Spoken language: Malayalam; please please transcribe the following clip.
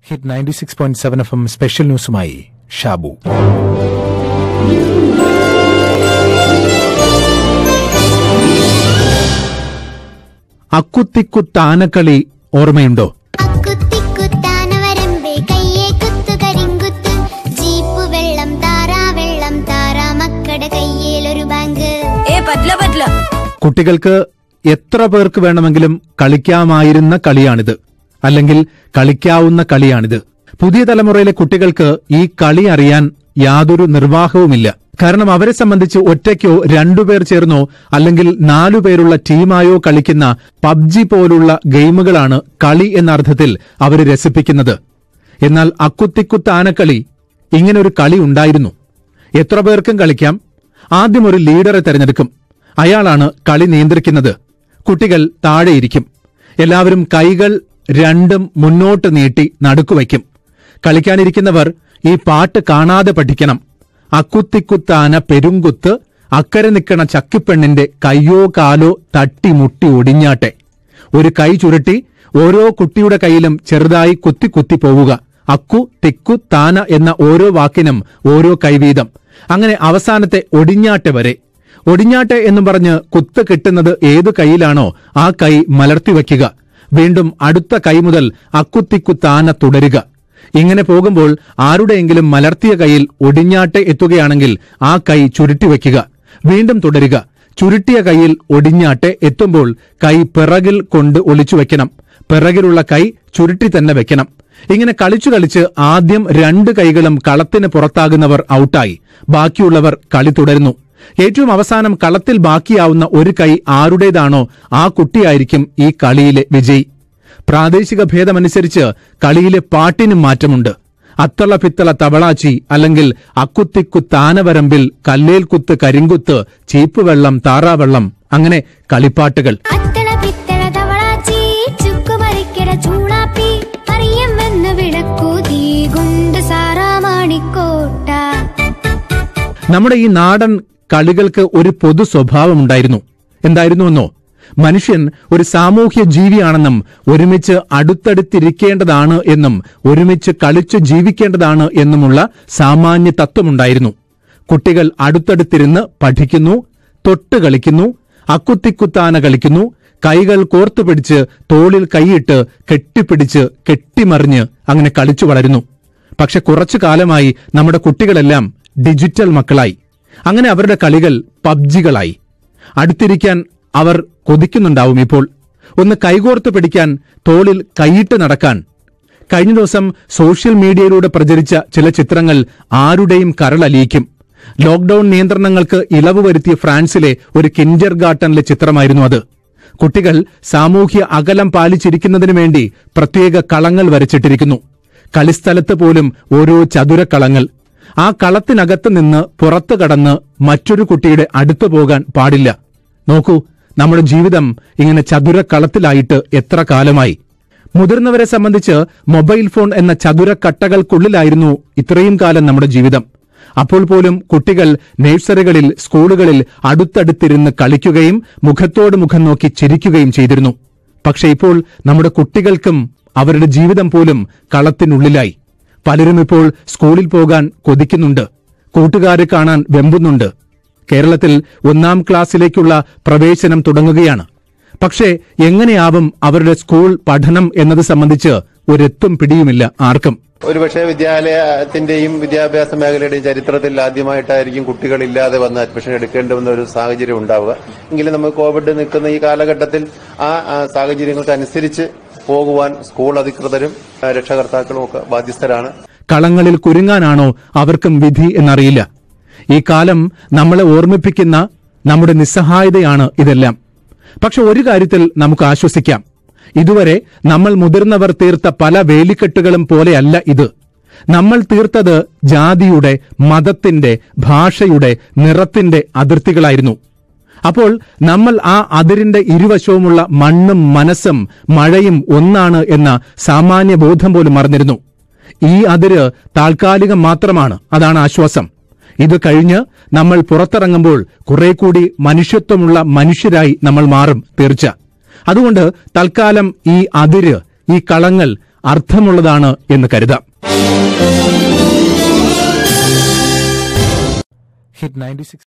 hit ninety six point seven F M special ന്യൂസുമായി ഷാബു അക്കുത്തിക്കുത്താനക്കളി ഓർമ്മയുണ്ടോ അക്കുത്തിക്കുത്താനവരമ്പേ കയ്യെ കുത്തു കരിങ്കുത്ത് ജീപ്പ് വെള്ളം താറാ വെള്ളം താറാ മക്കടെ കയ്യിലൊരു ബാങ്ക് ഏ പറ്റില്ല പറ്റില്ല കുട്ടികൾക്ക് എത്ര പേർക്ക് വേണമെങ്കിലും കളിക്കാമായിരുന്ന കളിയാണിത് അല്ലെങ്കിൽ കളിക്കാവുന്ന കളിയാണിത് പുതിയ തലമുറയിലെ കുട്ടികൾക്ക് ഈ കളി അറിയാൻ യാതൊരു നിർവാഹവുമില്ല കാരണം അവരെ സംബന്ധിച്ച് ഒറ്റയ്ക്കോ രണ്ടുപേർ ചേർന്നോ അല്ലെങ്കിൽ നാലുപേരുള്ള ടീമായോ കളിക്കുന്ന പബ്ജി പോലുള്ള ഗെയിമുകളാണ് കളി എന്ന അർത്ഥത്തിൽ അവരെ രസിപ്പിക്കുന്നത് എന്നാൽ അക്കുത്തിക്കുത്ത് ആനക്കളി ഇങ്ങനൊരു കളി ഉണ്ടായിരുന്നു എത്ര പേർക്കും കളിക്കാം ആദ്യം ഒരു ലീഡറെ തെരഞ്ഞെടുക്കും അയാളാണ് കളി നിയന്ത്രിക്കുന്നത് കുട്ടികൾ താഴെയിരിക്കും എല്ലാവരും കൈകൾ രണ്ടും മുന്നോട്ട് നീട്ടി നടുക്കുവയ്ക്കും കളിക്കാനിരിക്കുന്നവർ ഈ പാട്ട് കാണാതെ പഠിക്കണം അക്കുത്തിക്കുത്താന പെരുങ്കുത്ത് അക്കരെ നിൽക്കണ ചക്കിപ്പെണ്ണിന്റെ കയ്യോ കാലോ തട്ടി മുട്ടി ഒടിഞ്ഞാട്ടെ ഒരു കൈ ചുരുട്ടി ഓരോ കുട്ടിയുടെ കയ്യിലും ചെറുതായി കുത്തി കുത്തി പോവുക അക്കു തിക്കു താന എന്ന ഓരോ വാക്കിനും ഓരോ കൈവീതം അങ്ങനെ അവസാനത്തെ ഒടിഞ്ഞാട്ടെ വരെ ഒടിഞ്ഞാട്ടെ എന്നും പറഞ്ഞ് കുത്ത് കിട്ടുന്നത് ഏതു കൈയിലാണോ ആ കൈ മലർത്തി വയ്ക്കുക വീണ്ടും അടുത്ത കൈ മുതൽ അക്കുത്തിക്കുത്താന തുടരുക ഇങ്ങനെ പോകുമ്പോൾ ആരുടെയെങ്കിലും മലർത്തിയ കൈയിൽ ഒടിഞ്ഞാട്ടെ എത്തുകയാണെങ്കിൽ ആ കൈ ചുരുട്ടി വയ്ക്കുക വീണ്ടും തുടരുക ചുരുട്ടിയ കൈയിൽ ഒടിഞ്ഞാട്ടെ എത്തുമ്പോൾ കൈ പിറകിൽ കൊണ്ട് ഒളിച്ചു വെക്കണം പിറകിലുള്ള കൈ ചുരുട്ടി തന്നെ വെക്കണം ഇങ്ങനെ കളിച്ചു കളിച്ച് ആദ്യം രണ്ട് കൈകളും കളത്തിന് പുറത്താകുന്നവർ ഔട്ടായി ബാക്കിയുള്ളവർ കളി തുടരുന്നു ഏറ്റവും അവസാനം കളത്തിൽ ബാക്കിയാവുന്ന ഒരു കൈ ആരുടേതാണോ ആ കുട്ടിയായിരിക്കും ഈ കളിയിലെ വിജയി പ്രാദേശിക ഭേദമനുസരിച്ച് കളിയിലെ പാട്ടിനും മാറ്റമുണ്ട് അത്തള പിത്തള തവളാച്ചി അല്ലെങ്കിൽ അക്കുത്തിക്കു താനവരമ്പിൽ കല്ലേൽ കുത്ത് കരിങ്കുത്ത് ചീപ്പ് വെള്ളം താറാവെള്ളം അങ്ങനെ കളിപ്പാട്ടുകൾ അത്തള പിത്തള തവളാച്ചി ചുക്കുമരിക്കട ചൂളാപ്പി അറിയമെന്ന് വിളക്കൂ തീ കൊണ്ട് സാറാ മാണിക്കോട്ട നമ്മുടെ ഈ നാടൻ കളികൾക്ക് ഒരു പൊതു സ്വഭാവമുണ്ടായിരുന്നു എന്തായിരുന്നുവെന്നോ മനുഷ്യൻ ഒരു സാമൂഹ്യ ജീവിയാണെന്നും ഒരുമിച്ച് അടുത്തടുത്തിരിക്കേണ്ടതാണ് എന്നും ഒരുമിച്ച് കളിച്ചു ജീവിക്കേണ്ടതാണ് എന്നുമുള്ള സാമാന്യ തത്വമുണ്ടായിരുന്നു കുട്ടികൾ അടുത്തടുത്തിരുന്ന് പഠിക്കുന്നു തൊട്ട് കളിക്കുന്നു അക്കുത്തിക്കുത്താന കളിക്കുന്നു കൈകൾ കോർത്തു പിടിച്ച് തോളിൽ കൈയിട്ട് കെട്ടിപ്പിടിച്ച് കെട്ടിമറിഞ്ഞ് അങ്ങനെ കളിച്ചു വളരുന്നു പക്ഷെ കുറച്ചു കാലമായി നമ്മുടെ കുട്ടികളെല്ലാം ഡിജിറ്റൽ മക്കളായി അങ്ങനെ അവരുടെ കളികൾ പബ്ജികളായി അടുത്തിരിക്കാൻ അവർ കൊതിക്കുന്നുണ്ടാവും ഇപ്പോൾ ഒന്ന് കൈകോർത്ത് പിടിക്കാൻ തോളിൽ കൈയിട്ട് നടക്കാൻ കഴിഞ്ഞ ദിവസം സോഷ്യൽ മീഡിയയിലൂടെ പ്രചരിച്ച ചില ചിത്രങ്ങൾ ആരുടെയും കരളലിയിക്കും ലോക്ഡൌൺ നിയന്ത്രണങ്ങൾക്ക് ഇളവ് വരുത്തിയ ഫ്രാൻസിലെ ഒരു കിൻഡർ ഗാർട്ടനിലെ ചിത്രമായിരുന്നു അത് കുട്ടികൾ സാമൂഹ്യ അകലം പാലിച്ചിരിക്കുന്നതിനു വേണ്ടി പ്രത്യേക കളങ്ങൾ വരച്ചിട്ടിരിക്കുന്നു കളിസ്ഥലത്ത് പോലും ഓരോ ചതുരക്കളങ്ങൾ ആ കളത്തിനകത്ത് നിന്ന് പുറത്തു കടന്ന് മറ്റൊരു കുട്ടിയുടെ അടുത്തു പോകാൻ പാടില്ല നോക്കൂ നമ്മുടെ ജീവിതം ഇങ്ങനെ ചതുരക്കളത്തിലായിട്ട് എത്ര കാലമായി മുതിർന്നവരെ സംബന്ധിച്ച് മൊബൈൽ ഫോൺ എന്ന ചതുരക്കട്ടകൾക്കുള്ളിലായിരുന്നു ഇത്രയും കാലം നമ്മുടെ ജീവിതം അപ്പോൾ പോലും കുട്ടികൾ നഴ്സറികളിൽ സ്കൂളുകളിൽ അടുത്തടുത്തിരുന്ന് കളിക്കുകയും മുഖത്തോട് മുഖം നോക്കി ചിരിക്കുകയും ചെയ്തിരുന്നു പക്ഷെ ഇപ്പോൾ നമ്മുടെ കുട്ടികൾക്കും അവരുടെ ജീവിതം പോലും കളത്തിനുള്ളിലായി പലരും ഇപ്പോൾ സ്കൂളിൽ പോകാൻ കൊതിക്കുന്നുണ്ട് കൂട്ടുകാരെ കാണാൻ വെമ്പുന്നുണ്ട് കേരളത്തിൽ ഒന്നാം ക്ലാസ്സിലേക്കുള്ള പ്രവേശനം തുടങ്ങുകയാണ് പക്ഷേ എങ്ങനെയാവും അവരുടെ സ്കൂൾ പഠനം എന്നത് സംബന്ധിച്ച് ഒരെത്തും പിടിയുമില്ല ആർക്കും ഒരുപക്ഷെ വിദ്യാലയത്തിന്റെയും വിദ്യാഭ്യാസ മേഖലയുടെയും ചരിത്രത്തിൽ ആദ്യമായിട്ടായിരിക്കും കുട്ടികളില്ലാതെ വന്ന് അഡ്മിഷൻ എടുക്കേണ്ടി വന്ന ഒരു സാഹചര്യം ഉണ്ടാവുക എങ്കിലും നമ്മൾ കോവിഡ് നിൽക്കുന്ന ഈ കാലഘട്ടത്തിൽ ആ ആ സാഹചര്യങ്ങൾക്ക് അനുസരിച്ച് പോകുവാൻ സ്കൂൾ അധികൃതരും ആ, രക്ഷകർത്താക്കളും ഒക്കെ ബാധ്യസ്ഥരാണ് കളങ്ങളിൽ കുരുങ്ങാനാണോ അവർക്കും വിധി എന്നറിയില്ല ഈ കാലം നമ്മളെ ഓർമ്മിപ്പിക്കുന്ന നമ്മുടെ നിസ്സഹായതയാണ് ഇതെല്ലാം പക്ഷെ ഒരു കാര്യത്തിൽ നമുക്ക് ആശ്വസിക്കാം ഇതുവരെ നമ്മൾ മുതിർന്നവർ തീർത്ത പല വേലിക്കെട്ടുകളും പോലെയല്ല ഇത് നമ്മൾ തീർത്തത് ജാതിയുടെ മതത്തിന്റെ ഭാഷയുടെ നിറത്തിന്റെ അതിർത്തികളായിരുന്നു അപ്പോൾ നമ്മൾ ആ അതിരിന്റെ ഇരുവശവുമുള്ള മണ്ണും മനസ്സും മഴയും ഒന്നാണ് എന്ന സാമാന്യ ബോധം പോലും മറന്നിരുന്നു ഈ അതിര് താൽക്കാലികം മാത്രമാണ് അതാണ് ആശ്വാസം ഇത് കഴിഞ്ഞ് നമ്മൾ പുറത്തിറങ്ങുമ്പോൾ കുറെ കൂടി മനുഷ്യത്വമുള്ള മനുഷ്യരായി നമ്മൾ മാറും തീർച്ച അതുകൊണ്ട് തൽക്കാലം ഈ അതിര് ഈ കളങ്ങൾ അർത്ഥമുള്ളതാണ് എന്ന് കരുതാം ഹിറ്റ് നയൻറ്റി